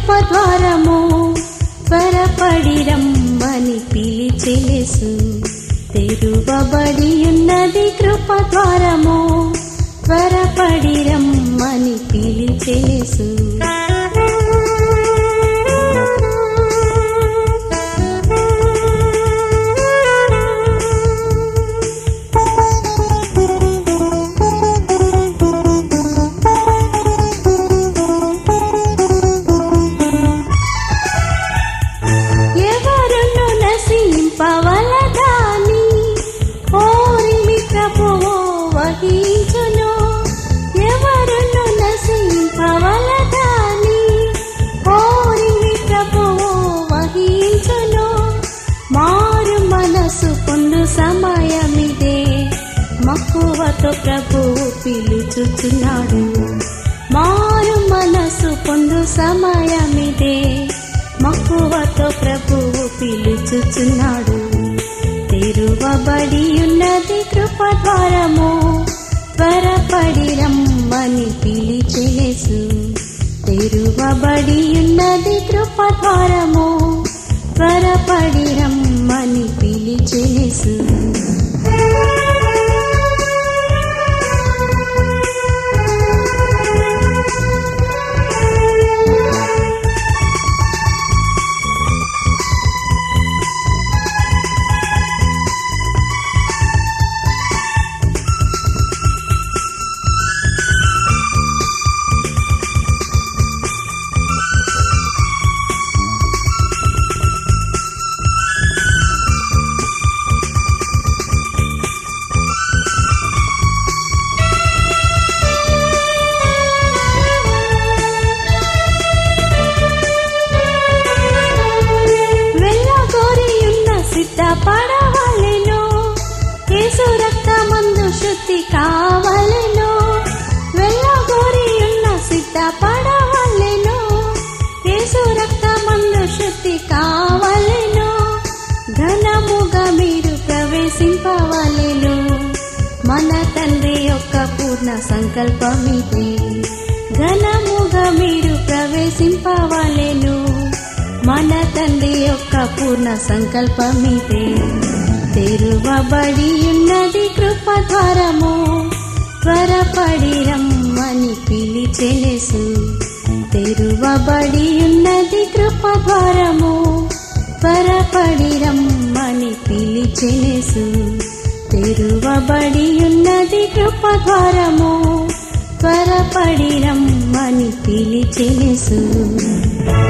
కృపద్వారము త్వరపడి రమ్మని పిలిచేసు తెరువబడి ఉన్నది కృపద్వారము త్వరపడి రమ్మని పిలిచేసు ఎవరును నశింపవలదాని ఓరిమి ప్రభువు వహించును ఎవరును నశింపవలదాని ఓరిమి ప్రభువు వహించును మారు మనసు పొందు సమయమిదే మక్కువతో ప్రభువు పిలుచుచున్నాడు మారు మనసు పొందు సమయమిదే మక్కువతో ప్రభువు పిలుచుచున్నాడు తెరువబడి ఉన్నది కృపద్వారము త్వరపడి రమ్మని పిలిచేసు తెరువబడి ఉన్నది కృపద్వారము త్వరపడి రమ్మని పిలిచేసు వెళ్ళగోరియున్న సిద్ధపడవలెను యేసు రక్తమందు శుద్ధి కావలెను వెళ్ళగోరియున్న సిద్ధపడవలెను యేసు రక్తమందు శుద్ధి కావలెను ఘనముగా మీరు ప్రవేశింపవలెను మన తండ్రి యొక్క పూర్ణ సంకల్పమిదే ఘనముగా మీరు ప్రవేశింపవలెను మన తండ్రి యొక్క పూర్ణ సంకల్పమిదే తెరువబడి ఉన్నది కృపద్వారము త్వరపడి రమ్మని పిలిచెలెసు తెరువబడి ఉన్నది కృపద్వారము త్వరపడి రమ్మని పిలిచెలెసు తెరువబడి ఉన్నది కృపద్వారము త్వరపడి రమ్మని పిలిచెలెసు